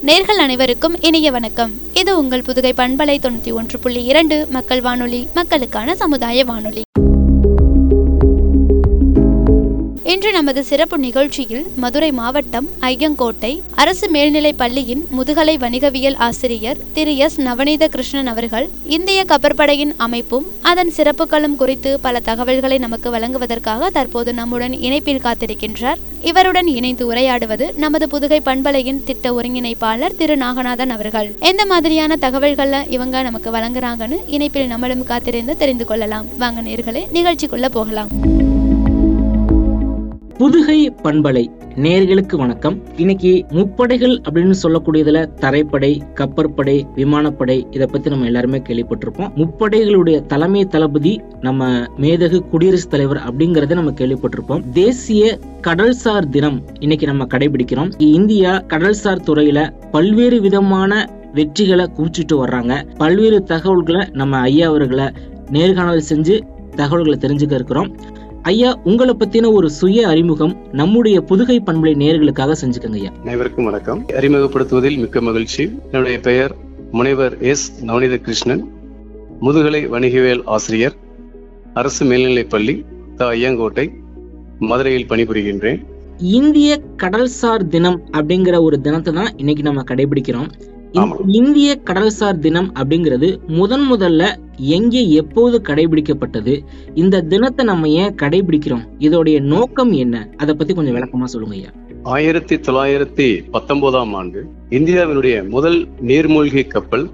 நேர்கள் அனைவருக்கும் இனிய வணக்கம் இது உங்கள் புதுகை பண்பலை தொண்ணூற்றி ஒன்று புள்ளி இரண்டு மக்கள் வானொலி மக்களுக்கான சமுதாய வானொலி இன்று நமது சிறப்பு நிகழ்ச்சியில் மதுரை மாவட்டம் ஐயங்கோட்டை அரசு மேல்நிலைப் பள்ளியின் முதுகலை வணிகவியல் ஆசிரியர் திரு எஸ் நவநீத கிருஷ்ணன் அவர்கள் இந்திய கப்பற்படையின் அமைப்பும் அதன் சிறப்புகளும் குறித்து பல தகவல்களை நமக்கு வழங்குவதற்காக தற்போது நம்முடன் இணைப்பில் காத்திருக்கின்றார் இவருடன் இணைந்து உரையாடுவது நமது புதுகை பண்பலையின் திட்ட ஒருங்கிணைப்பாளர் திரு நாகநாதன் அவர்கள் எந்த மாதிரியான தகவல்களை இவங்க நமக்கு வழங்குறாங்கன்னு இணைப்பில் நம்மளும் காத்திருந்து தெரிந்து கொள்ளலாம் வாங்க நேர்களே நிகழ்ச்சிக்குள்ள போகலாம் புதுகை பண்பலை நேர்களுக்கு வணக்கம் இன்னைக்கு முப்படைகள் அப்படின்னு சொல்லக்கூடியதுல தரைப்படை கப்பற்படை விமானப்படை இதை பத்தி நம்ம எல்லாருமே கேள்விப்பட்டிருப்போம் முப்படைகளுடைய தலைமை தளபதி நம்ம மேதகு குடியரசுத் தலைவர் அப்படிங்கறத நம்ம கேள்விப்பட்டிருப்போம் தேசிய கடல்சார் தினம் இன்னைக்கு நம்ம கடைபிடிக்கிறோம் இந்தியா கடல்சார் துறையில பல்வேறு விதமான வெற்றிகளை குவிச்சிட்டு வர்றாங்க பல்வேறு தகவல்களை நம்ம ஐயா அவர்களை நேர்காணல் செஞ்சு தகவல்களை தெரிஞ்சுக்க இருக்கிறோம் ஐயா உங்களை பத்தின ஒரு சுய அறிமுகம் நம்முடைய புதுகை பண்பலை நேர்களுக்காக செஞ்சுக்கங்க ஐயா அனைவருக்கும் வணக்கம் அறிமுகப்படுத்துவதில் மிக்க மகிழ்ச்சி என்னுடைய பெயர் முனைவர் எஸ் நவநீத கிருஷ்ணன் முதுகலை வணிகவியல் ஆசிரியர் அரசு மேல்நிலைப் பள்ளி த ஐயங்கோட்டை மதுரையில் பணிபுரிகின்றேன் இந்திய கடல்சார் தினம் அப்படிங்கிற ஒரு தினத்தை தான் இன்னைக்கு நம்ம கடைபிடிக்கிறோம் இந்த ஆமா. இந்திய கடல்சார் தினம் அப்படிங்கிறது முதன் முதல்ல எங்கே எப்போது கடைபிடிக்கப்பட்டது இந்த தினத்தை நம்ம ஏன் கடைபிடிக்கிறோம் இதோடைய நோக்கம் என்ன அதை பத்தி கொஞ்சம் விளக்கமா சொல்லுங்க ஐயா ஆயிரத்தி தொள்ளாயிரத்தி பத்தொன்பதாம் ஆண்டு இந்தியாவினுடைய முதல் நீர்மூழ்கி கப்பல்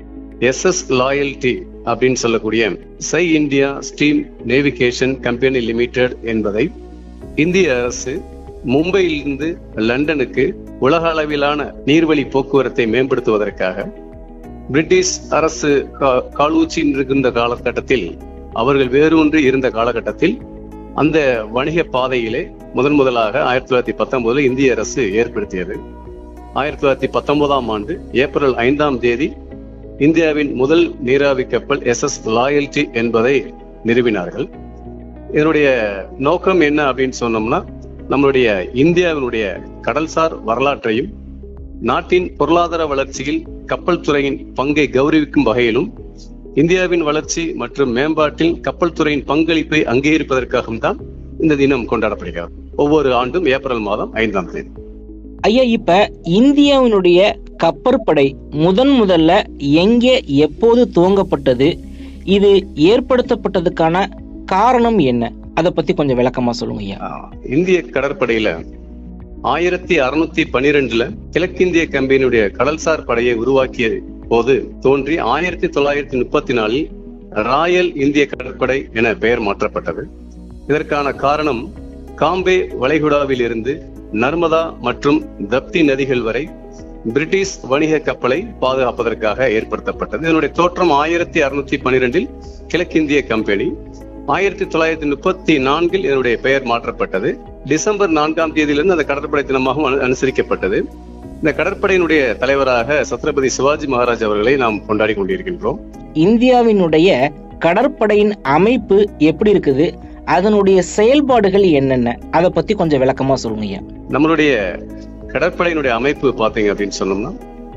எஸ் எஸ் லாயல்டி அப்படின்னு சொல்லக்கூடிய சை India steam navigation company limited என்பதை இந்திய அரசு மும்பையிலிருந்து லண்டனுக்கு உலக அளவிலான நீர்வழி போக்குவரத்தை மேம்படுத்துவதற்காக பிரிட்டிஷ் அரசு கா- காலூச்சியில் இருக்கின்ற காலகட்டத்தில் அவர்கள் வேரூன்றி இருந்த காலகட்டத்தில் அந்த வணிக பாதையிலே முதன் முதலாக ஆயிரத்தி தொள்ளாயிரத்தி பத்தொன்பதுல இந்திய அரசு ஏற்படுத்தியது ஆயிரத்தி தொள்ளாயிரத்தி பத்தொன்பதாம் ஆண்டு ஏப்ரல் ஐந்தாம் தேதி இந்தியாவின் முதல் நீராவி கப்பல் எஸ் எஸ் லாயல்டி என்பதை நிறுவினார்கள் இதனுடைய நோக்கம் என்ன அப்படின்னு சொன்னோம்னா நம்மளுடைய இந்தியாவினுடைய கடல்சார் வரலாற்றையும் நாட்டின் பொருளாதார வளர்ச்சியில் கப்பல் துறையின் பங்கை கௌரவிக்கும் வகையிலும் இந்தியாவின் வளர்ச்சி மற்றும் மேம்பாட்டில் கப்பல் துறையின் பங்களிப்பை அங்கீகரிப்பதற்காகவும் தான் இந்த தினம் கொண்டாடப்படுகிறது ஒவ்வொரு ஆண்டும் ஏப்ரல் மாதம் ஐந்தாம் தேதி ஐயா இப்ப இந்தியாவினுடைய கப்பற்படை முதன் முதல்ல எங்கே எப்போது துவங்கப்பட்டது இது ஏற்படுத்தப்பட்டதுக்கான காரணம் என்ன அதை பத்தி கொஞ்சம் விளக்கமா சொல்லுங்க ஐயா ஆஹ், இந்திய கடற்படையில ஆயிரத்தி அறுநூத்தி பனிரெண்டுல கிழக்கிந்திய கம்பெனியுடைய கடல்சார் படையை உருவாக்கிய போது தோன்றி ஆயிரத்தி தொள்ளாயிரத்தி முப்பத்தி நாலில் ராயல் இந்திய கடற்படை என பெயர் மாற்றப்பட்டது இதற்கான காரணம் காம்பே வளைகுடாவில் இருந்து நர்மதா மற்றும் தப்தி நதிகள் வரை பிரிட்டிஷ் வணிக கப்பலை பாதுகாப்பதற்காக ஏற்படுத்தப்பட்டது இதனுடைய தோற்றம் ஆயிரத்தி அறுநூத்தி பனிரெண்டில் கிழக்கிந்திய கம்பெனி ஆயிரத்தி தொள்ளாயிரத்தி முப்பத்தி நான்கில் இதனுடைய பெயர் மாற்றப்பட்டது டிசம்பர் நான்காம் தேதியிலிருந்து அந்த கடற்படை தினமாகவும் அனு- அனுசரிக்கப்பட்டது இந்த கடற்படையினுடைய தலைவராக சத்ரபதி சிவாஜி மகாராஜ் அவர்களை நாம் கொண்டாடி கொண்டிருக்கின்றோம் இந்தியாவினுடைய கடற்படையின் அமைப்பு எப்படி இருக்குது அதனுடைய செயல்பாடுகள் என்னென்ன அதை பத்தி கொஞ்சம் விளக்கமா சொல்லுங்க ஐயா நம்மளுடைய கடற்படையினுடைய அமைப்பு பாத்தீங்க அப்படின்னு சொன்னோம்னா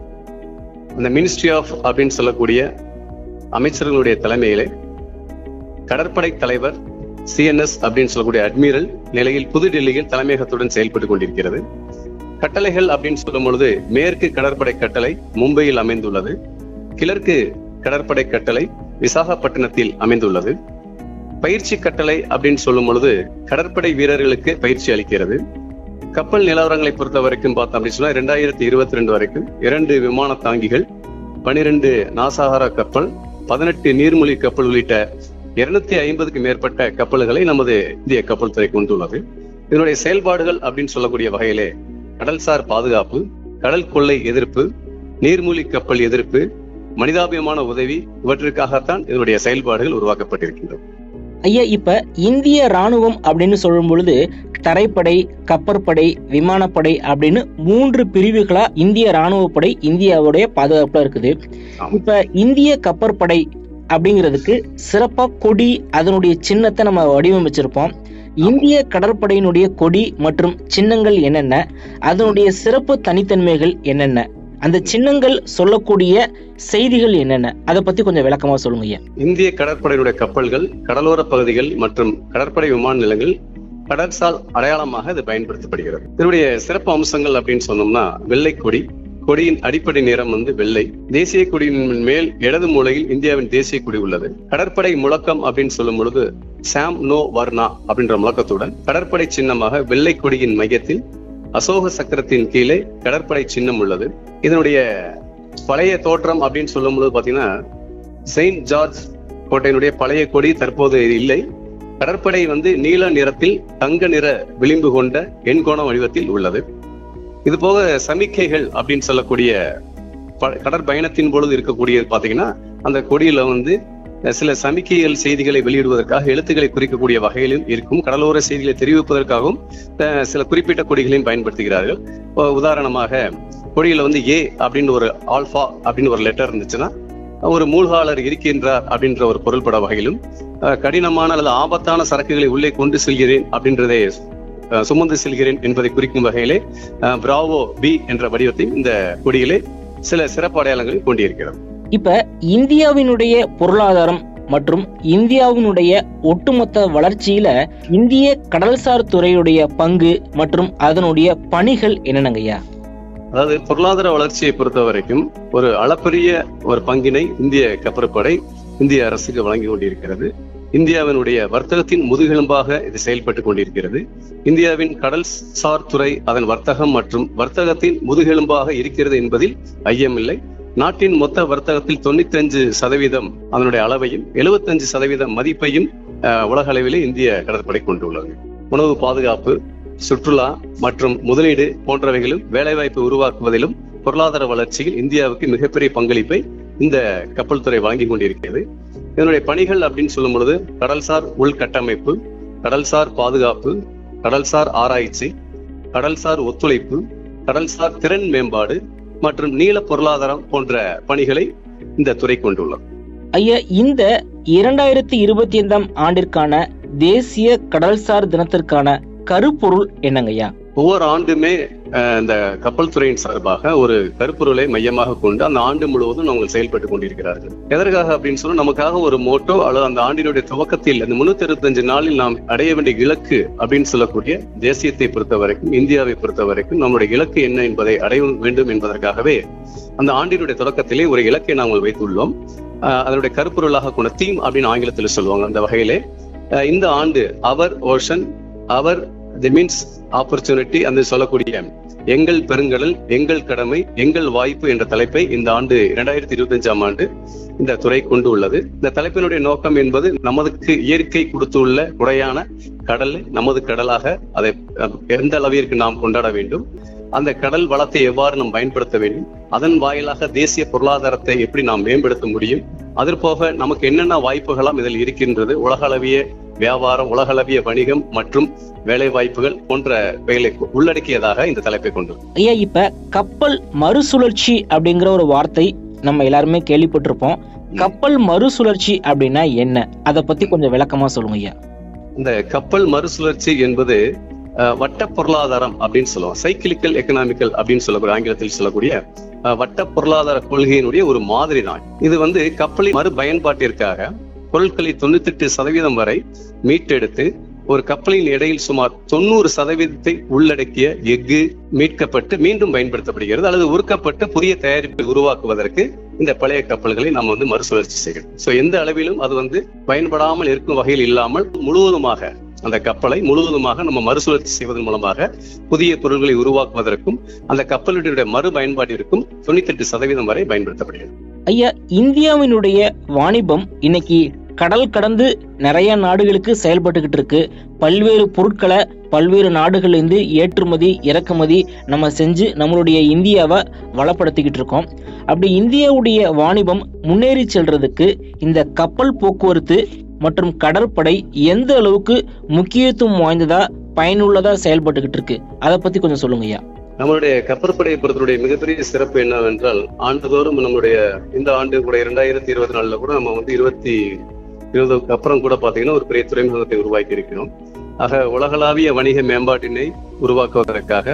அந்த மினிஸ்ட்ரி ஆஃப் அப்படின்னு சொல்லக்கூடிய அமைச்சர்களுடைய தலைமையிலே கடற்படை தலைவர் சிஎன்எஸ் அப்படின்னு சொல்லக்கூடிய அட்மிரல் நிலையில் புதுடெல்லியில் தலைமையகத்துடன் செயல்பட்டு கொண்டிருக்கிறது கட்டளைகள் அப்படின்னு சொல்லும் பொழுது மேற்கு கடற்படை கட்டளை மும்பையில் அமைந்துள்ளது கிழக்கு கடற்படை கட்டளை விசாகப்பட்டினத்தில் அமைந்துள்ளது பயிற்சி கட்டளை அப்படின்னு சொல்லும் பொழுது கடற்படை வீரர்களுக்கு பயிற்சி அளிக்கிறது கப்பல் நிலவரங்களை பொறுத்த வரைக்கும் பார்த்தோம் அப்படின்னு சொன்னா ரெண்டாயிரத்தி இருபத்தி ரெண்டு வரைக்கும் இரண்டு விமான தாங்கிகள் பனிரெண்டு நாசாகார கப்பல் பதினெட்டு நீர்மூழ்கி கப்பல் உள்ளிட்ட இருநூத்தி ஐம்பதுக்கு மேற்பட்ட கப்பல்களை நமது இந்திய கப்பல் துறை கொண்டுள்ளது இதனுடைய செயல்பாடுகள் அப்படின்னு சொல்லக்கூடிய வகையிலே கடல்சார் பாதுகாப்பு கடல் கொள்ளை எதிர்ப்பு நீர்மூழ்கி கப்பல் எதிர்ப்பு மனிதாபிமான உதவி இவற்றிற்காகத்தான் இதனுடைய செயல்பாடுகள் உருவாக்கப்பட்டிருக்கின்றன ஐயா இப்ப இந்திய ராணுவம் அப்படின்னு சொல்லும் பொழுது தரைப்படை கப்பற்படை விமானப்படை அப்படின்னு மூன்று பிரிவுகளா இந்திய ராணுவப்படை இந்தியாவுடைய பாதுகாப்புல இருக்குது ஆமா. இப்ப இந்திய கப்பற்படை அப்படிங்கிறதுக்கு சிறப்பா கொடி அதனுடைய சின்னத்தை நம்ம வடிவமைச்சிருப்போம் இந்திய கடற்படையினுடைய கொடி மற்றும் சின்னங்கள் என்னென்ன அதனுடைய சிறப்பு தனித்தன்மைகள் என்னென்ன அந்த சின்னங்கள் சொல்லக்கூடிய செய்திகள் என்னென்ன அதை பத்தி கொஞ்சம் விளக்கமா சொல்லுங்க ஐயா இந்திய கடற்படையினுடைய கப்பல்கள் கடலோர பகுதிகள் மற்றும் கடற்படை விமான நிலையங்கள் கடற்சால் அடையாளமாக இது பயன்படுத்தப்படுகிறது இதனுடைய சிறப்பு அம்சங்கள் அப்படின்னு சொன்னோம்னா வெள்ளை கொடி கொடியின் அடிப்படை நிறம் வந்து வெள்ளை தேசிய கொடியின் மேல் இடது மூலையில் இந்தியாவின் தேசிய கொடி உள்ளது கடற்படை முழக்கம் அப்படின்னு சொல்லும் பொழுது சாம் நோ வர்ணா அப்படின்ற முழக்கத்துடன் கடற்படை சின்னமாக வெள்ளை கொடியின் மையத்தில் அசோக சக்கரத்தின் கீழே கடற்படை சின்னம் உள்ளது இதனுடைய பழைய தோற்றம் அப்படின்னு சொல்லும் பொழுது பாத்தீங்கன்னா செயின்ட் ஜார்ஜ் கோட்டையினுடைய பழைய கொடி தற்போது இல்லை கடற்படை வந்து நீல நிறத்தில் தங்க நிற விளிம்பு கொண்ட எண்கோண வடிவத்தில் உள்ளது இது போக சமிக்கைகள் அப்படின்னு சொல்லக்கூடிய ப- கடற்பயணத்தின் பொழுது இருக்கக்கூடிய பாத்தீங்கன்னா அந்த கொடியில வந்து அஹ், சில சமிக்கைகள் செய்திகளை வெளியிடுவதற்காக எழுத்துக்களை குறிக்கக்கூடிய வகையிலும் இருக்கும் கடலோர செய்திகளை தெரிவிப்பதற்காகவும் அஹ், சில குறிப்பிட்ட கொடிகளையும் பயன்படுத்துகிறார்கள் இப்போ உதாரணமாக கொடியில வந்து ஏ அப்படின்னு ஒரு ஆல்பா அப்படின்னு ஒரு லெட்டர் இருந்துச்சுன்னா ஒரு மூழ்காளர் இருக்கின்றார் அப்படின்ற ஒரு பொருள்பட வகையிலும் அஹ், கடினமான அல்லது ஆபத்தான சரக்குகளை உள்ளே கொண்டு செல்கிறேன் அப்படின்றதை அஹ், சுமந்து செல்கிறேன் என்பதை குறிக்கும் வகையிலே அஹ், பிராவோ பி என்ற வடிவத்தையும் இந்த கொடியிலே சில சிறப்பு அடையாளங்களை கொண்டிருக்கிறது இப்ப இந்தியாவினுடைய பொருளாதாரம் மற்றும் இந்தியாவினுடைய ஒட்டுமொத்த வளர்ச்சியில இந்திய கடல்சார் துறையுடைய பங்கு மற்றும் அதனுடைய பணிகள் என்னென்னங்க ஐயா அதாவது பொருளாதார வளர்ச்சியை பொறுத்த வரைக்கும் ஒரு அளப்பரிய ஒரு பங்கினை இந்திய கப்பற்படை இந்திய அரசுக்கு வழங்கி கொண்டிருக்கிறது இந்தியாவினுடைய வர்த்தகத்தின் முதுகெலும்பாக இது செயல்பட்டு கொண்டிருக்கிறது இந்தியாவின் கடல் சார் துறை அதன் வர்த்தகம் மற்றும் வர்த்தகத்தின் முதுகெலும்பாக இருக்கிறது என்பதில் ஐயமில்லை நாட்டின் மொத்த வர்த்தகத்தில் 95% சதவீதம் அதனுடைய அளவையும் 75% சதவீதம் மதிப்பையும் அஹ், உலக அளவிலே இந்திய கடற்படை கொண்டுள்ளது உணவு பாதுகாப்பு சுற்றுலா மற்றும் முதலீடு போன்றவைகளும் வேலைவாய்ப்பு உருவாக்குவதிலும் பொருளாதார வளர்ச்சியில் இந்தியாவுக்கு மிகப்பெரிய பங்களிப்பை இந்த கப்பல் துறை வழங்கி கொண்டிருக்கிறது இதனுடைய பணிகள் அப்படின்னு சொல்லும் பொழுது கடல்சார் உள்கட்டமைப்பு கடல்சார் பாதுகாப்பு கடல்சார் ஆராய்ச்சி கடல்சார் ஒத்துழைப்பு கடல்சார் திறன் மேம்பாடு மற்றும் நீல பொருளாதாரம் போன்ற பணிகளை இந்த துறை கொண்டுள்ளது ஐயா இந்த இரண்டாயிரத்தி இருபத்தி ஐந்தாம் ஆண்டிற்கான தேசிய கடல்சார் தினத்திற்கான கருப்பொருள் என்னங்க ஐயா ஒவ்வொரு ஆண்டுமே அஹ், இந்த கப்பல் துறையின் சார்பாக ஒரு கருப்பொருளை மையமாக கொண்டு அந்த ஆண்டு முழுவதும் அவங்க செயல்பட்டு கொண்டிருக்கிறார்கள் எதற்காக அப்படின்னு சொன்னா நமக்காக ஒரு மோட்டோ அல்லது அந்த ஆண்டினுடைய துவக்கத்தில் அந்த முன்னூத்தி அறுபத்தஞ்சு நாளில் நாம் அடைய வேண்டிய இலக்கு அப்படின்னு சொல்லக்கூடிய தேசியத்தை பொறுத்த வரைக்கும் இந்தியாவை பொறுத்த வரைக்கும் நம்முடைய இலக்கு என்ன என்பதை அடைய வேண்டும் என்பதற்காகவே அந்த ஆண்டினுடைய தொடக்கத்திலே ஒரு இலக்கை நாங்கள் வைத்துள்ளோம் அஹ், அதனுடைய கருப்பொருளாக கொண்ட தீம் அப்படின்னு ஆங்கிலத்தில் சொல்லுவாங்க அந்த வகையிலே அஹ், இந்த ஆண்டு அவர் ஓஷன் அவர் தி மீன்ஸ் ஆப்பர்ச்சுனிட்டி அந்த சொல்லக்கூடிய எங்கள் பெருங்கடல் எங்கள் கடமை எங்கள் வாய்ப்பு என்ற தலைப்பை இந்த ஆண்டு இரண்டாயிரத்தி இருபத்தஞ்சாம் ஆண்டு இந்த துறை கொண்டு உள்ளது இந்த தலைப்பினுடைய நோக்கம் என்பது நமதுக்கு இயற்கை கொடுத்துள்ள குறையான கடல் நமது கடலாக அதை அஹ், எந்த அளவிற்கு நாம் கொண்டாட வேண்டும் அந்த கடல் வளத்தை எவ்வாறு நாம் பயன்படுத்த வேண்டும் அதன் வாயிலாக தேசிய பொருளாதாரத்தை எப்படி நாம் மேம்படுத்த முடியும் அதற்போக நமக்கு என்னென்ன வாய்ப்புகளாம் இதில் இருக்கின்றது உலகளவிய வியாபாரம் உலகளவிய வணிகம் மற்றும் வேலை வாய்ப்புகள் போன்ற வேலை உள்ளடக்கியதாக இந்த தலைப்பை கொண்டு ஐயா இப்ப கப்பல் மறுசுழற்சி அப்படிங்கிற ஒரு வார்த்தை நம்ம எல்லாருமே கேள்விப்பட்டிருப்போம் கப்பல் மறுசுழற்சி அப்படின்னா என்ன அதை பத்தி கொஞ்சம் விளக்கமா சொல்லுங்க ஐயா இந்த கப்பல் மறுசுழற்சி என்பது அஹ், வட்ட பொருளாதாரம் அப்படின்னு சொல்லுவோம் சைக்கிளிக்கல் எக்கனாமிக்கல் அப்படின்னு சொல்லக்கூடிய ஆங்கிலத்தில் சொல்லக்கூடிய அஹ், வட்ட பொருளாதார கொள்கையினுடைய ஒரு மாதிரி தான் இது வந்து கப்பலின் மறு பயன்பாட்டிற்காக பொருட்களை தொண்ணூத்தெட்டு சதவீதம் வரை மீட்டெடுத்து ஒரு கப்பலின் எடையில் சுமார் தொண்ணூறு சதவீதத்தை உள்ளடக்கிய எஃகு மீட்கப்பட்டு மீண்டும் பயன்படுத்தப்படுகிறது அல்லது உருக்கப்பட்டு புதிய தயாரிப்பை உருவாக்குவதற்கு இந்த பழைய கப்பல்களை நம்ம வந்து மறுசுழற்சி செய்யணும் சோ எந்த அளவிலும் அது வந்து பயன்படாமல் இருக்கும் வகையில் இல்லாமல் முழுவதுமாக அந்த கப்பலை முழுவதுமாக நம்ம மறுசுழற்சி செய்வதன் மூலமாக புதிய பொருட்களை உருவாக்குவதற்கும் அந்த கப்பலுடைய மறு பயன்பாட்டிற்கும் தொண்ணூத்தெட்டு சதவீதம் வரை பயன்படுத்தப்படுகிறது ஐயா இந்தியாவினுடைய வாணிபம் இன்னைக்கு கடல் கடந்து நிறைய நாடுகளுக்கு செயல்பட்டுக்கிட்டு இருக்கு பல்வேறு பொருட்களை பல்வேறு நாடுகள்ல இருந்து ஏற்றுமதி இறக்குமதி நம்ம செஞ்சு நம்மளுடைய இந்தியாவை வளப்படுத்திக்கிட்டு இருக்கோம் அப்படி இந்தியாவுடைய வாணிபம் முன்னேறி செல்றதுக்கு இந்த கப்பல் போக்குவரத்து மற்றும் கடற்படை எந்த அளவுக்கு முக்கியத்துவம் வாய்ந்ததா பயனுள்ளதா செயல்பட்டுக்கிட்டு இருக்கு அதை பத்தி கொஞ்சம் சொல்லுங்க ஐயா நம்மளுடைய கப்பற்படையை பொறுத்தவருடைய மிகப்பெரிய சிறப்பு என்னவென்றால் ஆண்டுதோறும் நம்மளுடைய இந்த ஆண்டு கூட இரண்டாயிரத்தி இருபத்தி நாலுல கூட நம்ம வந்து இருபத்தி இருபதுக்கு அப்புறம் கூட பாத்தீங்கன்னா ஒரு பெரிய துறைமுகத்தை உருவாக்கி இருக்கிறோம் ஆக உலகளாவிய வணிக மேம்பாட்டினை உருவாக்குவதற்காக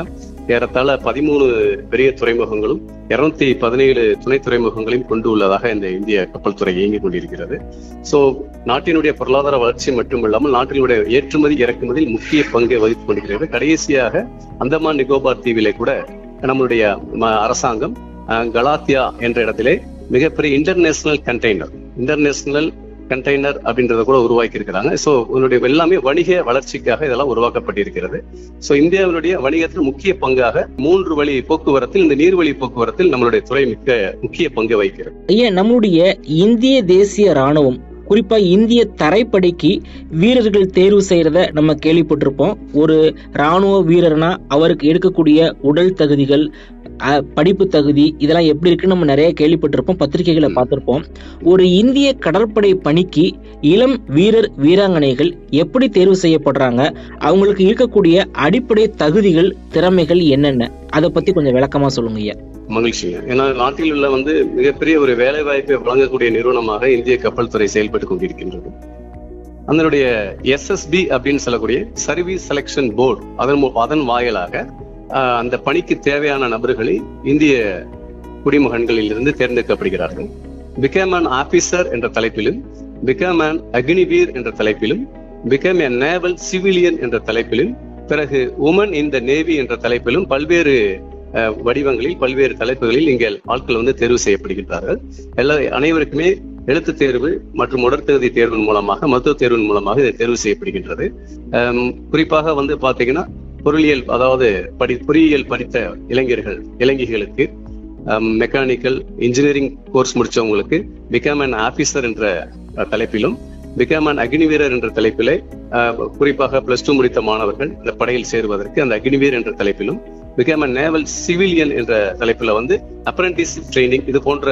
ஏறத்தாழ பதிமூணு பெரிய துறைமுகங்களும் இருநூத்தி பதினேழு துணை துறைமுகங்களையும் கொண்டு உள்ளதாக இந்த இந்திய கப்பல் துறை இயங்கிக் கொண்டிருக்கிறது சோ நாட்டினுடைய பொருளாதார வளர்ச்சி மட்டுமில்லாமல் நாட்டினுடைய ஏற்றுமதி இறக்குமதியில் முக்கிய பங்கை வகித்துக் கொண்டிருக்கிறது கடைசியாக அந்தமான் நிக்கோபார் தீவிலே கூட நம்மளுடைய ம- அரசாங்கம் அஹ், கலாத்தியா என்ற இடத்திலே மிகப்பெரிய இன்டர்நேஷனல் கண்டெய்னர் இன்டர்நேஷனல் கண்டெய்னர் அப்படின்றத கூட உருவாக்கி இருக்கிறாங்க ஸோ உன்னுடைய எல்லாமே வணிக வளர்ச்சிக்காக இதெல்லாம் உருவாக்கப்பட்டிருக்கிறது ஸோ இந்தியாவினுடைய வணிகத்தில் முக்கிய பங்காக மூன்று வழி போக்குவரத்தில் இந்த நீர்வழி போக்குவரத்தில் நம்மளுடைய துறை மிக்க முக்கிய பங்கு வகிக்கிறது ஐயா நம்மளுடைய இந்திய தேசிய ராணுவம் குறிப்பா இந்திய தரைப்படைக்கு வீரர்கள் தேர்வு செய்யறத நம்ம கேள்விப்பட்டிருப்போம் ஒரு ராணுவ வீரர்னா அவருக்கு எடுக்கக்கூடிய உடல் தகுதிகள் அஹ், படிப்பு தகுதி இதெல்லாம் எப்படி இருக்குன்னு நம்ம நிறைய கேள்விப்பட்டிருப்போம் பத்திரிகைகளை பார்த்திருப்போம் ஒரு இந்திய கடற்படை பணிக்கு இளம் வீரர் வீராங்கனைகள் எப்படி தேர்வு செய்யப்படுறாங்க அவங்களுக்கு இருக்கக்கூடிய அடிப்படை தகுதிகள் திறமைகள் என்னென்ன அதை பத்தி கொஞ்சம் விளக்கமா சொல்லுங்க ஐயா மகிழ்ச்சிங்க ஏன்னா நாட்டில் உள்ள வந்து மிகப்பெரிய ஒரு வேலை வாய்ப்பை வழங்கக்கூடிய நிறுவனமாக இந்திய கப்பல் துறை செயல்பட்டு கொண்டிருக்கின்றது அதனுடைய எஸ்எஸ்பி அப்படின்னு சொல்லக்கூடிய சர்வீஸ் செலெக்ஷன் போர்டு அதன் மூ- அதன் வாயிலாக ஆஹ், அந்த பணிக்கு தேவையான நபர்களை இந்திய குடிமகன்களில் இருந்து தேர்ந்தெடுக்கப்படுகிறார்கள் பிகம் an ஆபீசர் என்ற தலைப்பிலும் பிகம் an அக்னிவீர் என்ற தலைப்பிலும் பிகம் a நேவல் சிவிலியன் என்ற தலைப்பிலும் பிறகு உமன் இன் த நேவி என்ற தலைப்பிலும் பல்வேறு அஹ், வடிவங்களில் பல்வேறு தலைப்புகளில் இங்கே ஆட்கள் வந்து தேர்வு செய்யப்படுகின்றார்கள் எல்லா அனைவருக்குமே எழுத்து தேர்வு மற்றும் உடற்தகுதி தேர்வின் மூலமாக மருத்துவ தேர்வின் மூலமாக இது தேர்வு செய்யப்படுகின்றது அம், குறிப்பாக வந்து பாத்தீங்கன்னா பொருளியல் அதாவது படி பொறியியல் படித்த இளைஞர்கள் இளைஞர்களுக்கு மெக்கானிக்கல் இன்ஜினியரிங் கோர்ஸ் முடிச்சவங்களுக்கு பிகம் an ஆபீசர் என்ற அஹ், தலைப்பிலும் பிகம் an அக்னிவீரர் என்ற தலைப்பிலே அஹ், குறிப்பாக பிளஸ் டூ முடித்த மாணவர்கள் இந்த படையில் சேருவதற்கு அந்த அக்னிவீர் என்ற தலைப்பிலும் பிகம் a நேவல் சிவிலியன் என்ற தலைப்புல வந்து அப்ரண்டிஸ் ட்ரைனிங் இது போன்ற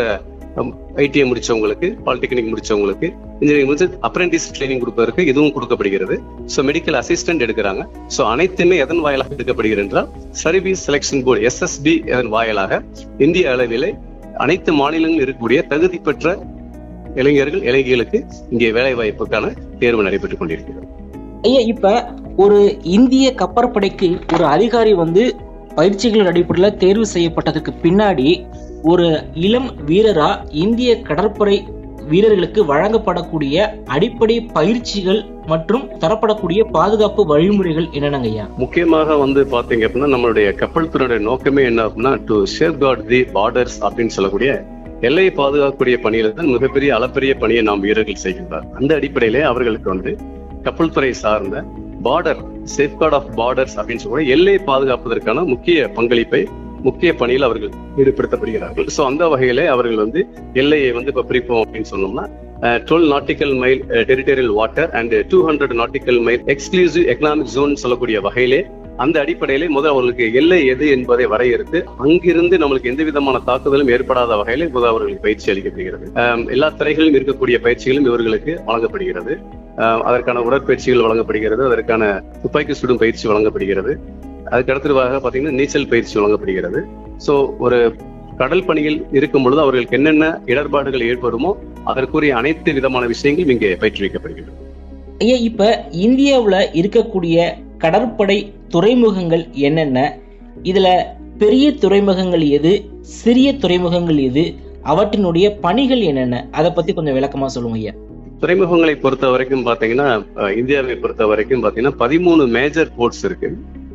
ஐடிஐ முடிச்சவங்களுக்கு பாலிடெக்னிக் முடிச்சவங்களுக்கு இன்ஜினியரிங் முடிச்சு அப்ரண்டிஸ் ட்ரைனிங் கொடுப்பதற்கு இதுவும் கொடுக்கப்படுகிறது ஸோ மெடிக்கல் அசிஸ்டன்ட் எடுக்கிறாங்க ஸோ அனைத்துமே எதன் வாயிலாக எடுக்கப்படுகிறது என்றால் சர்வீஸ் செலெக்ஷன் போர்டு எஸ்எஸ்பி அதன் வாயிலாக இந்திய அளவிலே அனைத்து மாநிலங்களில் இருக்கக்கூடிய தகுதி பெற்ற இளைஞர்கள் இளைஞர்களுக்கு இங்கே வேலை வாய்ப்புக்கான தேர்வு நடைபெற்றுக் கொண்டிருக்கிறது ஐயா இப்ப ஒரு இந்திய கப்பற்படைக்கு ஒரு அதிகாரி வந்து பயிற்சிகள் அடிப்படையில் தேர்வு செய்யப்பட்டதுக்கு பின்னாடி ஒரு இளம் வீரரா இந்திய கடற்படை வீரர்களுக்கு வழங்கப்படக்கூடிய அடிப்படை பயிற்சிகள் மற்றும் தரப்படக்கூடிய பாதுகாப்பு வழிமுறைகள் என்னென்னங்க ஐயா முக்கியமாக வந்து பாத்தீங்க அப்படின்னா நம்மளுடைய கப்பல் துறையோட நோக்கமே என்ன அப்படின்னா to safeguard the borders அப்படின்னு சொல்லக்கூடிய எல்லையை பாதுகாக்கக்கூடிய பணியில தான் மிகப்பெரிய அளப்பரிய பணியை நாம் வீரர்கள் செய்கின்றார் அந்த அடிப்படையிலே அவர்களுக்கு வந்து கப்பல் துறை சார்ந்த பார்டர் சேஃப்கார்ட் ஆஃப் பார்டர்ஸ் அப்படின்னு சொல்லக்கூடிய எல்லையை பாதுகாப்பதற்கான முக்கிய பங்களிப்பை முக்கிய பணியில் அவர்கள் ஈடுபடுத்தப்படுகிறார்கள் சோ அந்த வகையிலே அவர்கள் வந்து எல்லையை வந்து இப்ப பிரிப்போம் அப்படின்னு சொன்னோம்னா twelve nautical mile territorial water and two hundred nautical mile exclusive economic zone சொல்லக்கூடிய வகையிலே அந்த அடிப்படையிலே முதல் அவர்களுக்கு எல்லை எது என்பதை வரையறுத்து அங்கிருந்து நம்மளுக்கு எந்த விதமான தாக்குதலும் ஏற்படாத வகையிலே முதல் அவர்களுக்கு பயிற்சி அளிக்கப்படுகிறது ஆம், எல்லா துறைகளிலும் இருக்கக்கூடிய பயிற்சிகளும் இவர்களுக்கு வழங்கப்படுகிறது ஆம், அதற்கான உடற்பயிற்சிகள் வழங்கப்படுகிறது அதற்கான துப்பாக்கி சுடும் பயிற்சி வழங்கப்படுகிறது அதுக்கு அடுத்ததாக பாத்தீங்கன்னா நீச்சல் பயிற்சி வழங்கப்படுகிறது சோ ஒரு கடல் பணியில் இருக்கும் பொழுது அவர்களுக்கு என்னென்ன இடர்பாடுகள் ஏற்படுமோ அதற்குரிய அனைத்து விதமான விஷயங்களும் இங்கே பயிற்றுவிக்கப்படுகிறது ஐயா இப்ப இந்தியாவுல இருக்கக்கூடிய கடற்படை துறைமுகங்கள் என்னென்ன இதுல பெரிய துறைமுகங்கள் எது சிறிய துறைமுகங்கள் எது அவற்றினுடைய பணிகள் என்னென்ன அதை பத்தி கொஞ்சம் விளக்கமா சொல்லுங்க ஐயா துறைமுகங்களை பொறுத்த வரைக்கும் பாத்தீங்கன்னா அஹ், இந்தியாவை பொறுத்த வரைக்கும் பாத்தீங்கன்னா பதிமூணு மேஜர் போர்ட்ஸ் இருக்கு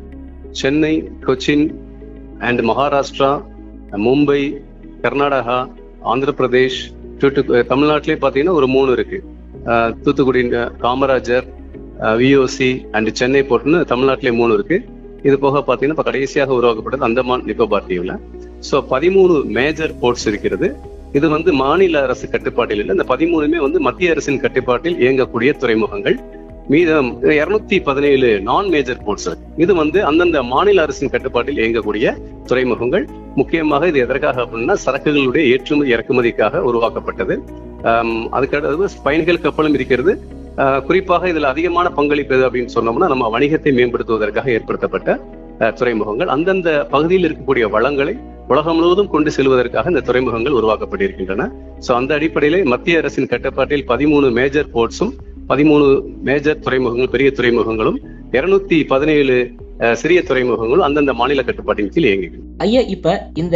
சென்னை கொச்சின் அண்ட் மகாராஷ்டிரா மும்பை கர்நாடகா ஆந்திர பிரதேஷ் தூத்துக்கு- தமிழ்நாட்டிலே பாத்தீங்கன்னா ஒரு மூணு இருக்கு அஹ், தூத்துக்குடி அஹ், காமராஜர் விஓசி அண்ட் சென்னை போர்ட்னு தமிழ்நாட்டிலே மூணு இருக்கு இது போக பாத்தீங்கன்னா இப்ப கடைசியாக உருவாக்கப்பட்டது அந்தமான் நிக்கோபார் தீவுல சோ பதிமூணு மேஜர் போர்ட்ஸ் இருக்கிறது இது வந்து மாநில அரசு கட்டுப்பாட்டில் இல்லை இந்த பதிமூணுமே வந்து மத்திய அரசின் கட்டுப்பாட்டில் இயங்கக்கூடிய துறைமுகங்கள் மீதம் இருநூத்தி பதினேழு நான் மேஜர் போர்ட்ஸ் இது வந்து அந்தந்த மாநில அரசின் கட்டுப்பாட்டில் இயங்கக்கூடிய துறைமுகங்கள் முக்கியமாக இது எதற்காக அப்படின்னா சரக்குகளுடைய ஏற்றுமதி இறக்குமதிக்காக உருவாக்கப்பட்டது ஆம், அதுக்கடுத்து பயணிகள் கப்பலும் இருக்கிறது ஆஹ், குறிப்பாக இதுல அதிகமான பங்களிப்பு எது அப்படின்னு சொன்னோம்னா நம்ம வணிகத்தை மேம்படுத்துவதற்காக ஏற்படுத்தப்பட்ட ஆஹ், துறைமுகங்கள் அந்தந்த பகுதியில் இருக்கக்கூடிய வளங்களை உலகம் முழுவதும் கொண்டு செல்வதற்காக இந்த துறைமுகங்கள் உருவாக்கப்பட்டிருக்கின்றன சோ அந்த அடிப்படையிலே மத்திய அரசின் கட்டுப்பாட்டில் பதிமூணு மேஜர் போர்ட்ஸும் பதிமூணு மேஜர் துறைமுகங்கள் பெரிய துறைமுகங்களும் இருநூத்தி பதினேழு அஹ், சிறிய துறைமுகங்களும் அந்தந்த மாநில கட்டுப்பாட்டின் கீழ் இயங்குகிறது ஐயா இப்ப இந்த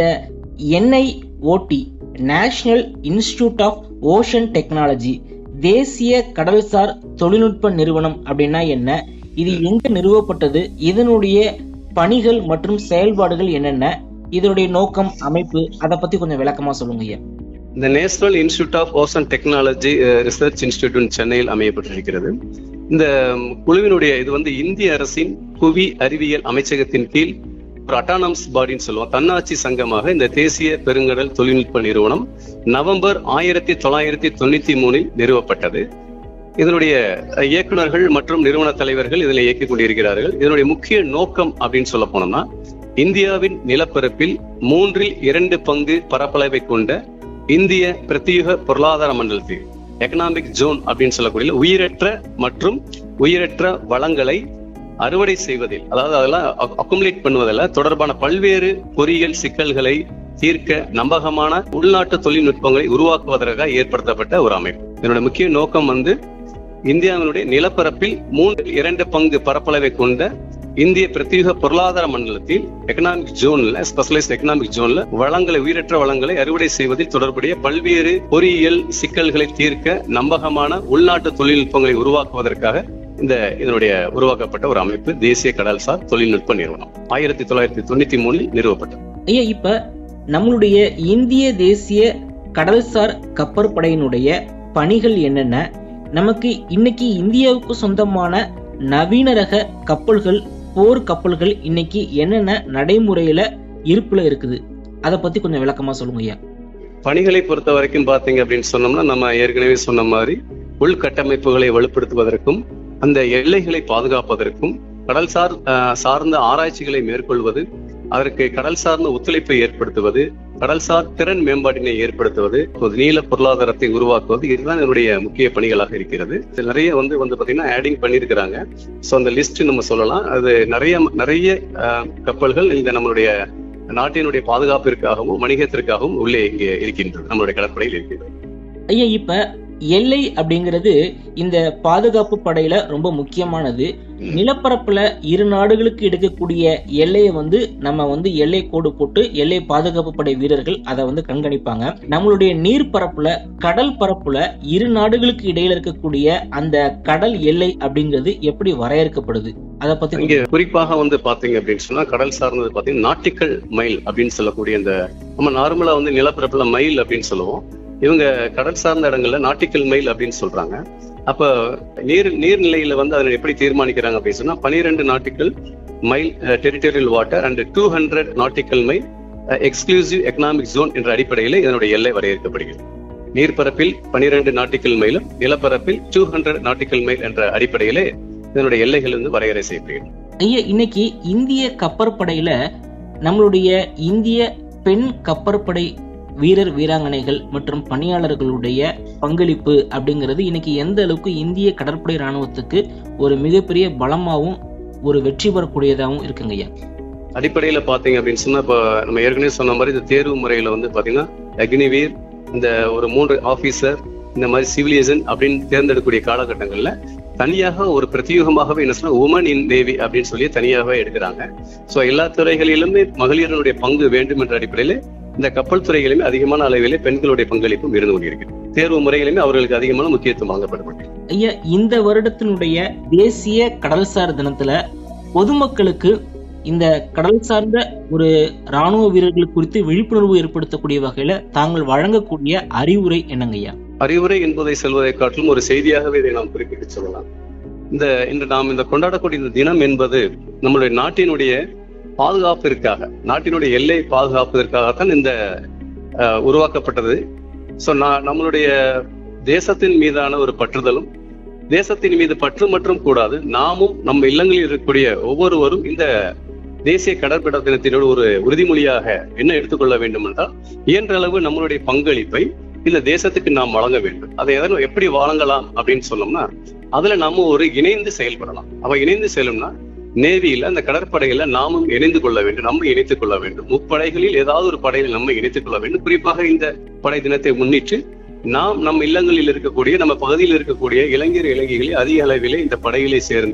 NIOT national institute of ocean technology தேசிய கடல்சார் தொழில்நுட்ப நிறுவனம் அப்படின்னா என்ன இது எங்க நிறுவப்பட்டது இதனுடைய பணிகள் மற்றும் செயல்பாடுகள் என்னென்ன இதனுடைய நோக்கம் அமைப்பு அதை பத்தி கொஞ்சம் விளக்கமா சொல்லுங்க ஐயா இந்த national institute of ocean technology research institute சென்னையில் அமையப்பட்டிருக்கிறது இந்த ம், குழுவினுடைய இது வந்து இந்திய அரசின் புவி அறிவியல் அமைச்சகத்தின் கீழ் ஒரு அட்டானமஸ் பாடின்னு சொல்லுவோம் தன்னாட்சி சங்கமாக இந்த தேசிய பெருங்கடல் தொழில்நுட்ப நிறுவனம் நவம்பர் ஆயிரத்தி தொள்ளாயிரத்தி தொண்ணூத்தி மூணில் நிறுவப்பட்டது இதனுடைய அஹ், இயக்குனர்கள் மற்றும் நிறுவன தலைவர்கள் இதில் இயக்கிக் கொண்டிருக்கிறார்கள் இதனுடைய முக்கிய நோக்கம் அப்படின்னு சொல்ல போனோம்னா இந்தியாவின் நிலப்பரப்பில் மூன்றில் இரண்டு பங்கு பரப்பளவை கொண்ட இந்திய பிரத்யேக பொருளாதார மண்டலத்தில் எக்கனாமிக் ஜோன் அப்படின்னு சொல்லக்கூடிய உயிரற்ற மற்றும் உயிரற்ற வளங்களை அறுவடை செய்வதில் அதாவது அதெல்லாம் அக்குமுலேட் பண்ணுவதில் தொடர்பான பல்வேறு பொறியியல் சிக்கல்களை தீர்க்க நம்பகமான உள்நாட்டு தொழில்நுட்பங்களை உருவாக்குவதற்காக ஏற்படுத்தப்பட்ட ஒரு அமைப்பு இதனோட முக்கிய நோக்கம் வந்து இந்தியாவினுடைய நிலப்பரப்பில் மூன்று இரண்டு பங்கு பரப்பளவை கொண்ட இந்திய பிரத்யேக பொருளாதார மண்டலத்தில் எக்கனாமிக் ஜோன்ல ஸ்பெஷலைஸ்ட் எக்கனாமிக் ஜோன்ல வளங்களை உயிரற்ற வளங்களை அறுவடை செய்வதில் தொடர்புடைய பல்வேறு பொறியியல் சிக்கல்களை தீர்க்க நம்பகமான உள்நாட்டு தொழில்நுட்பங்களை உருவாக்குவதற்காக இந்த இதனுடைய உருவாக்கப்பட்ட ஒரு அமைப்பு தேசிய கடல்சார் தொழில்நுட்ப நிறுவனம் ஆயிரத்தி தொள்ளாயிரத்தி தொண்ணூத்தி மூணில் நிறுவப்பட்டது ஐயா இப்ப நம்மளுடைய இந்திய தேசிய கடல்சார் கப்பற்படையினுடைய பணிகள் என்னென்ன நமக்கு இன்னைக்கு இந்தியாவுக்கு சொந்தமான நவீன ரக கப்பல்கள் போர் கப்பல்கள் இன்னைக்கு என்னென்ன நடைமுறையில இருப்புல இருக்குது அதை பத்தி கொஞ்சம் விளக்கமா சொல்லுங்க ஐயா பணிகளை பொறுத்த வரைக்கும் பாத்தீங்க அப்படின்னு சொன்னோம்னா நம்ம ஏற்கனவே சொன்ன மாதிரி உள்கட்டமைப்புகளை வலுப்படுத்துவதற்கும் அந்த எல்லைகளை பாதுகாப்பதற்கும் கடல்சார் அஹ், சார்ந்த ஆராய்ச்சிகளை மேற்கொள்வது அதற்கு கடல் சார்ந்த ஒத்துழைப்பை ஏற்படுத்துவது கடல்சார் திறன் மேம்பாட்டினை ஏற்படுத்துவது ஒரு நீல பொருளாதாரத்தை உருவாக்குவது இதுதான் என்னுடைய முக்கிய பணிகளாக இருக்கிறது இது நிறைய வந்து வந்து பாத்தீங்கன்னா ஆடிங் பண்ணியிருக்கிறாங்க ஸோ அந்த லிஸ்ட் நம்ம சொல்லலாம் அது நிறைய நிறைய அஹ், கப்பல்கள் இந்த நம்மளுடைய நாட்டினுடைய பாதுகாப்பிற்காகவும் வணிகத்திற்காகவும் உள்ளே இங்கே இருக்கின்றது நம்மளுடைய கடற்படையில் இருக்கின்றது ஐயா இப்ப எல்லை அப்படிங்கிறது இந்த பாதுகாப்பு படையில ரொம்ப முக்கியமானது நிலப்பரப்புல இரு நாடுகளுக்கு எடுக்கக்கூடிய எல்லையை வந்து நம்ம வந்து எல்லை கோடு போட்டு எல்லை பாதுகாப்பு படை வீரர்கள் அதை வந்து கண்காணிப்பாங்க நம்மளுடைய நீர் பரப்புல கடல் பரப்புல இரு நாடுகளுக்கு இடையில இருக்கக்கூடிய அந்த கடல் எல்லை அப்படிங்கிறது எப்படி வரையறுக்கப்படுது அதை பத்தி இங்க குறிப்பாக வந்து பாத்தீங்க அப்படின்னு சொன்னா கடல் சார்ந்தது பாத்தீங்கன்னா நாட்டிக்கல் மைல் அப்படின்னு சொல்லக்கூடிய இந்த நம்ம நார்மலா வந்து நிலப்பரப்புல மைல் அப்படின்னு சொல்லுவோம் இவங்க கடல் சார்ந்த இடங்கள்ல நாட்டிக்கல் மைல் அப்படின்னு சொல்றாங்க அப்ப நீர் நீர்நிலையில வந்து அதை எப்படி தீர்மானிக்கிறாங்க அப்படின்னு சொன்னா பனிரெண்டு nautical mile territorial water and two hundred nautical mile exclusive economic zone என்ற அடிப்படையில் இதனுடைய எல்லை வரையறுக்கப்படுகிறது நீர்ப்பரப்பில் பனிரெண்டு நாட்டிக்கல் மைலும் நிலப்பரப்பில் டூ ஹண்ட்ரட் நாட்டிக்கல் மைல் என்ற அடிப்படையிலே இதனுடைய எல்லைகள் வந்து வரையறை செய்யப்படுகிறது ஐயா இன்னைக்கு இந்திய கப்பற்படையில நம்மளுடைய இந்திய பெண் கப்பற்படை வீரர் வீராங்கனைகள் மற்றும் பணியாளர்களுடைய பங்களிப்பு அப்படிங்கிறது இன்னைக்கு எந்த அளவுக்கு இந்திய கடற்படை ராணுவத்துக்கு ஒரு மிகப்பெரிய பலமாவும் ஒரு வெற்றி பெறக்கூடியதாகவும் இருக்குங்க ஐயா அடிப்படையில பாத்தீங்க அப்படின்னு சொன்னா இப்ப நம்ம ஏற்கனவே சொன்ன மாதிரி இந்த தேர்வு முறையில வந்து பாத்தீங்கன்னா அக்னிவீர் இந்த ஒரு மூன்று ஆபீசர் இந்த மாதிரி சிவிலியன் அப்படின்னு தேர்ந்தெடுக்கக்கூடிய காலகட்டங்கள்ல தனியாக ஒரு பிரத்யேகமாகவே என்ன சொன்னா உமன் இன் நேவி அப்படின்னு சொல்லி தனியாகவே எடுக்கிறாங்க சோ எல்லா துறைகளிலுமே மகளிர்களுடைய பங்கு வேண்டும் என்ற அடிப்படையில இந்த கப்பல் துறைகளிலுமே அதிகமான அளவிலே பெண்களுடைய பங்களிப்பும் இருந்து கொண்டிருக்கிறது தேர்வு முறைகளிலுமே அவர்களுக்கு அதிகமான முக்கியத்துவம் வழங்கப்படப்பட்டது ஐயா இந்த வருடத்தினுடைய தேசிய கடல்சார் தினத்துல பொதுமக்களுக்கு இந்த கடல் சார்ந்த ஒரு ராணுவ வீரர்கள் குறித்து விழிப்புணர்வு ஏற்படுத்தக்கூடிய வகையில தாங்கள் வழங்கக்கூடிய அறிவுரை என்னங்க ஐயா அறிவுரை என்பதை செல்வதை காட்டிலும் ஒரு செய்தியாகவே இதை நாம் குறிப்பிட்டு சொல்லலாம் இந்த இன்று நாம் இந்த கொண்டாடக்கூடிய இந்த தினம் என்பது நம்மளுடைய நாட்டினுடைய பாதுகாப்பிற்காக நாட்டினுடைய எல்லை பாதுகாப்பதற்காகத்தான் இந்த அஹ், உருவாக்கப்பட்டது ஸோ நம்மளுடைய தேசத்தின் மீதான ஒரு பற்றுதலும் தேசத்தின் மீது பற்று மற்றும் கூடாது நாமும் நம்ம இல்லங்களில் இருக்கக்கூடிய ஒவ்வொருவரும் இந்த தேசிய கடற்படை தினத்தினோடு ஒரு உறுதிமொழியாக என்ன எடுத்துக்கொள்ள வேண்டும் என்றால் இயன்ற அளவு நம்மளுடைய பங்களிப்பை இந்த தேசத்துக்கு நாம் வழங்க வேண்டும் அதை எதனா எப்படி வழங்கலாம் அப்படின்னு சொன்னோம்னா அதுல நாம ஒரு இணைந்து செயல்படலாம் அவ இணைந்து செல்லும்னா நேவியில அந்த கடற்படையில நாமும் இணைந்து கொள்ள வேண்டும் நம்ம இணைத்துக் கொள்ள வேண்டும் முப்படைகளில் ஏதாவது ஒரு படையில் நம்ம இணைத்துக் கொள்ள வேண்டும் குறிப்பாக இந்த படை தினத்தை முன்னிட்டு நாம் நம் இல்லங்களில் இருக்கக்கூடிய நம்ம பகுதியில் இருக்கக்கூடிய இளைஞர் இளைஞர்களை அதிக அளவிலே இந்த படையிலே சேர்ந்து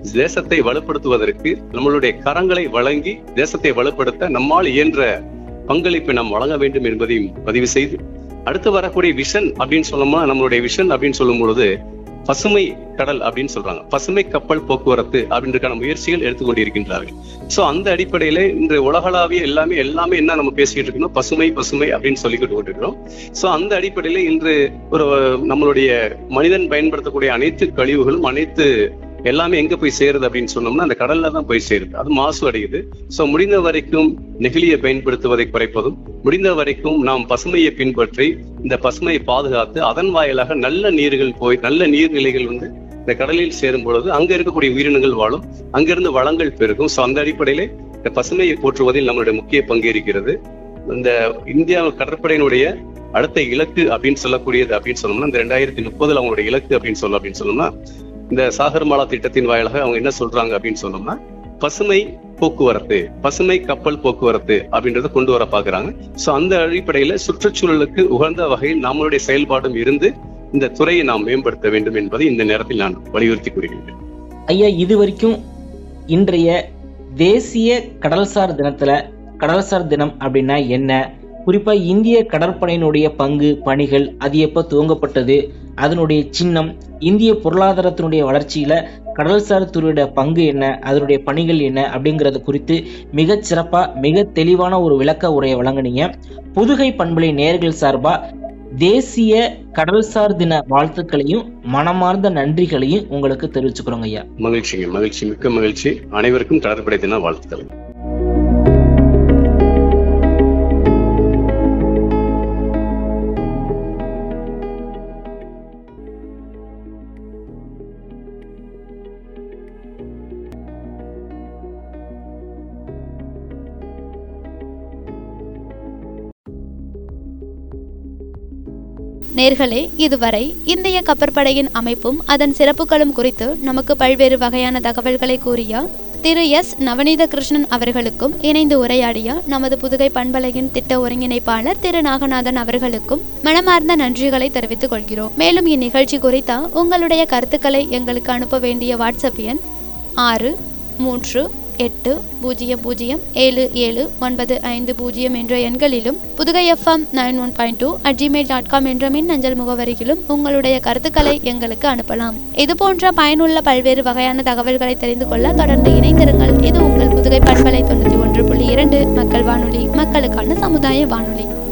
தேசத்தை வலுப்படுத்துவதற்கு நம்மளுடைய கரங்களை வழங்கி தேசத்தை வலுப்படுத்த நம்மால் இயன்ற பங்களிப்பை நாம் வழங்க வேண்டும் என்பதையும் பதிவு செய்து அடுத்து வரக்கூடிய விஷன் அப்படின்னு சொல்லணும்னா நம்மளுடைய விஷன் அப்படின்னு சொல்லும் பொழுது பசுமை கடல் அப்படின்னு சொல்றாங்க பசுமை கப்பல் போக்குவரத்து அப்படின்றக்கான முயற்சிகள் எடுத்துக்கொண்டிருக்கின்றார்கள் சோ அந்த அடிப்படையில இன்று உலகளாவிய எல்லாமே எல்லாமே என்ன நம்ம பேசிக்கிட்டு இருக்கணும் பசுமை பசுமை அப்படின்னு சொல்லிக்கிட்டு கொண்டிருக்கிறோம் சோ அந்த அடிப்படையில இன்று ஒரு நம்மளுடைய மனிதன் பயன்படுத்தக்கூடிய அனைத்து கழிவுகளும் அனைத்து எல்லாமே எங்க போய் சேருது அப்படின்னு சொன்னோம்னா அந்த கடல்ல தான் போய் சேருது அது மாசு அடையுது சோ முடிந்த வரைக்கும் நெகிழியை பயன்படுத்துவதை குறைப்பதும் முடிந்த வரைக்கும் நாம் பசுமையை பின்பற்றி இந்த பசுமையை பாதுகாத்து அதன் வாயிலாக நல்ல நீர்கள் போய் நல்ல நீர்நிலைகள் வந்து இந்த கடலில் சேரும் பொழுது அங்க இருக்கக்கூடிய உயிரினங்கள் வாழும் அங்கிருந்து வளங்கள் பெருகும் சோ அந்த அடிப்படையிலே இந்த பசுமையை போற்றுவதில் நம்மளுடைய முக்கிய பங்கு இருக்கிறது இந்த இந்தியா கடற்படையினுடைய அடுத்த இலக்கு அப்படின்னு சொல்லக்கூடியது அப்படின்னு சொன்னோம்னா இந்த ரெண்டாயிரத்தி முப்பதுல அவங்களுடைய இலக்கு அப்படின்னு சொல்ல அப்படின்னு சொன்னோம்னா இந்த சாகர்மாலா திட்டத்தின் வாயிலாக அவங்க என்ன சொல்றாங்க அப்படின்னு சொன்னோம்னா பசுமை போக்குவரத்து பசுமை கப்பல் போக்குவரத்து அப்படின்றத கொண்டு வர பாக்குறாங்க சோ அந்த அடிப்படையில சுற்றுச்சூழலுக்கு உகந்த வகையில் நம்மளுடைய செயல்பாடும் இருந்து இந்த துறையை நாம் மேம்படுத்த வேண்டும் என்பதை இந்த நேரத்தில் நான் வலியுறுத்தி கூறுகின்றேன் ஐயா இது வரைக்கும் இன்றைய தேசிய கடல்சார் தினத்துல கடல்சார் தினம் அப்படின்னா என்ன குறிப்பா இந்திய கடற்படையினுடைய பங்கு பணிகள் அது எப்ப துவங்கப்பட்டது அதனுடைய சின்னம் இந்திய பொருளாதாரத்தினுடைய வளர்ச்சியில கடல்சார் துறையோட பங்கு என்ன அதனுடைய பணிகள் என்ன அப்படிங்கறது குறித்து மிகச் சிறப்பா மிக தெளிவான ஒரு விளக்க உரையை வழங்குனீங்க புதுகை பண்பலை நேர்கள் சார்பா தேசிய கடல்சார் தின வாழ்த்துக்களையும் மனமார்ந்த நன்றிகளையும் உங்களுக்கு தெரிவிச்சுக்கிறோங்க ஐயா மகிழ்ச்சிங்க மகிழ்ச்சி மிக்க மகிழ்ச்சி அனைவருக்கும் கடற்படை தின வாழ்த்துக்கள் நேர்களே இதுவரை இந்திய கப்பற்படையின் அமைப்பும் அதன் சிறப்புகளும் குறித்து நமக்கு பல்வேறு வகையான தகவல்களை கூறிய திரு எஸ் நவநீத கிருஷ்ணன் அவர்களுக்கும் இணைந்து உரையாடிய நமது புதுகை பண்பலையின் திட்ட ஒருங்கிணைப்பாளர் திரு நாகநாதன் அவர்களுக்கும் மனமார்ந்த நன்றிகளை தெரிவித்துக் கொள்கிறோம் மேலும் இந்நிகழ்ச்சி குறித்த உங்களுடைய கருத்துக்களை எங்களுக்கு அனுப்ப வேண்டிய வாட்ஸ்அப் எண் ஆறு மூன்று எட்டு பூஜ்ஜியம் பூஜ்ஜியம் ஏழு ஏழு ஒன்பது ஐந்து பூஜ்ஜியம் என்ற எண்களிலும் Pudukai FM nine one point two at Gmail dot com என்ற மின்னஞ்சல் முகவரியிலும் உங்களுடைய கருத்துக்களை எங்களுக்கு அனுப்பலாம் இது போன்ற பயனுள்ள பல்வேறு வகையான தகவல்களை தெரிந்து கொள்ள தொடர்ந்து இணைந்திருங்கள் இது உங்கள் புதுகை பண்பலை தொண்ணூற்றி ஒன்று புள்ளி இரண்டு மக்கள் வானொலி மக்களுக்கான சமுதாய வானொலி